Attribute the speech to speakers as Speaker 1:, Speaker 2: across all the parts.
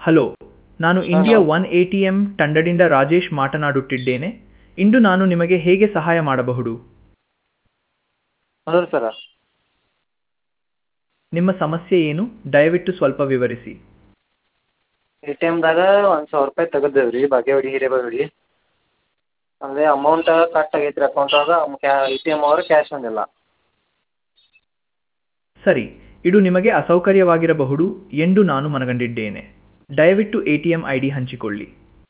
Speaker 1: hello ನಾನು
Speaker 2: ಹಾ,
Speaker 1: India
Speaker 2: ನಾವು-
Speaker 1: ಒನ್ ಎ ಟಿ ಎಂ ತಂಡದಿಂದ ರಾಜೇಶ್ ಮಾತನಾಡುತ್ತಿದ್ದೇನೆ ಇಂದು ನಾನು ನಿಮಗೆ ಹೇಗೆ ಸಹಾಯ ಮಾಡಬಹುದು
Speaker 2: ಹೌದು ಸರ
Speaker 1: ನಿಮ್ಮ ಸಮಸ್ಯೆ ಏನು ದಯವಿಟ್ಟು ಸ್ವಲ್ಪ ವಿವರಿಸಿ
Speaker 2: ಎ ಟಿ ಎಮ್ದಾಗ ಒಂದು ಸಾವಿರ ರೂಪಾಯಿ ತೆಗೆದೇವು ರೀ ಬಾಗೇವಾಡಿ ಹಿರೇಬಗಡಿ ಅದೇ ಅಮೌಂಟ ಕಟ್ ಆಗೈತೆ ರೀ ಅಕೌಂಟಾಗ ಕ್ಯಾ ಎ ಟಿ ಎಮ್ ಅವರು ಕ್ಯಾಶ್ ಬಂದಿಲ್ಲ
Speaker 1: ಸರಿ ಇದು ನಿಮಗೆ ಅಸೌಕರ್ಯವಾಗಿರಬಹುದು ಎಂದು ನಾನು ಮನಗಂಡಿದ್ದೇನೆ ದಯವಿಟ್ಟು A T M I D ಹಂಚಿಕೊಳ್ಳಿ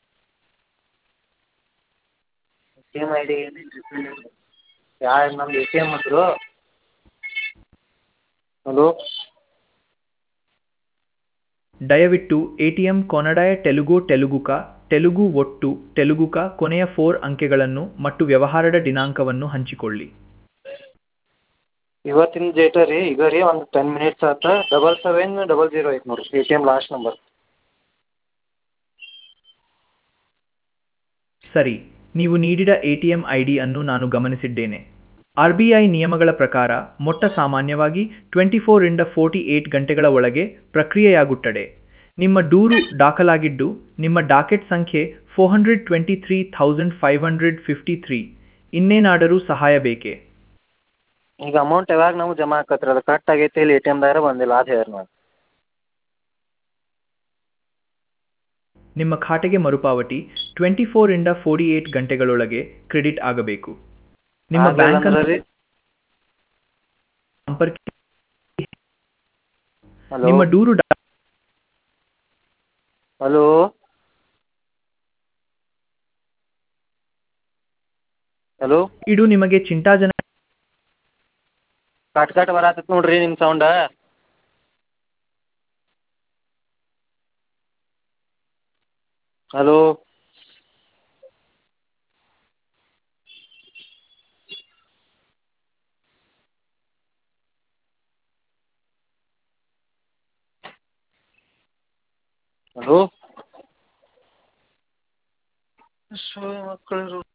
Speaker 2: A T M I D ಯಾ ನಮ್ದು ಎ ಟಿ ಎಮ್ ಹೆಸ್ರು ಹಲೋ
Speaker 1: ದಯವಿಟ್ಟು ಎ ಟಿ ಎಂ ಕೊನಡಾಯ ತೆಲುಗು ತೆಲುಗುಕ ತೆಲುಗು ಒಟ್ಟು ತೆಲುಗುಕ ಕೊನೆಯ ಫೋರ್ ಅಂಕೆಗಳನ್ನು ಮತ್ತು ವ್ಯವಹಾರದ ದಿನಾಂಕವನ್ನು ಹಂಚಿಕೊಳ್ಳಿ
Speaker 2: ಇವತ್ತಿನ ಡೇಟ ರೀ ಈಗ ರೀ ಒಂದು ಟೆನ್ ಮಿನಿಟ್ಸ್ ಆಯ್ತು ಡಬಲ್ ಸೆವೆನ್ ಡಬಲ್ ಜೀರೋ ಐತೆ ನೋಡಿರಿ A T M last number
Speaker 1: ಸರಿ ನೀವು ನೀಡಿದ A T M I D ಅನ್ನು ನಾನು ಗಮನಿಸಿದ್ದೇನೆ ಆರ್ ಬಿ ಐ ನಿಯಮಗಳ ಪ್ರಕಾರ ಮೊಟ್ಟ ಸಾಮಾನ್ಯವಾಗಿ ಟ್ವೆಂಟಿ ಫೋರಿಂದ ಫೋರ್ಟಿ ಏಟ್ ಗಂಟೆಗಳ ಒಳಗೆ ಪ್ರಕ್ರಿಯೆಯಾಗುತ್ತದೆ ನಿಮ್ಮ ದೂರು ದಾಖಲಾಗಿದ್ದು ನಿಮ್ಮ ಡಾಕೆಟ್ ಸಂಖ್ಯೆ four hundred twenty three thousand five hundred fifty three ಇನ್ನೇನಾದರೂ ಸಹಾಯ ಬೇಕೇ
Speaker 2: ಈಗ ಅಮೌಂಟ್ ಯಾವಾಗ ನಮ್ಗೆ ಜಮಾ ಆಕತ್ರಿ ಅದು ಕಟ್ ಆಗೈತೆ ಇಲ್ಲಿ ಎ ಟಿ ಎಮ್ದಾರ ಬಂದಿಲ್ಲ ಅದು ಹೇಳಿ ನೋಡಿ
Speaker 1: ನಿಮ್ಮ ಖಾತೆಗೆ ಮರುಪಾವತಿ ಟ್ವೆಂಟಿ ಫೋರಿಂದ ಫೋರ್ಟಿ ಏಟ್ ಗಂಟೆಗಳೊಳಗೆ ಕ್ರೆಡಿಟ್ ಆಗಬೇಕು ನಿಮ್ಮ ಬ್ಯಾಂಕ್ ಅನ್ನು
Speaker 2: ರೀ
Speaker 1: ಸಂಪರ್ಕಿ
Speaker 2: ಹಲೋ
Speaker 1: ನಿಮ್ಮ ದೂರು ಡಾ-
Speaker 2: ಹಲೋ ಹಲೋ
Speaker 1: ಇದು ನಿಮಗೆ ಚಿಂತಾಜನಕ
Speaker 2: ಕಟ್ ಕಟ್ ಬರತ್ತೈತೆ ನೋಡ್ರಿ ನಿಮ್ಮ ಸೌಂಡ ಹಲೋ ಹಲೋ ಮಕ್ಕಳು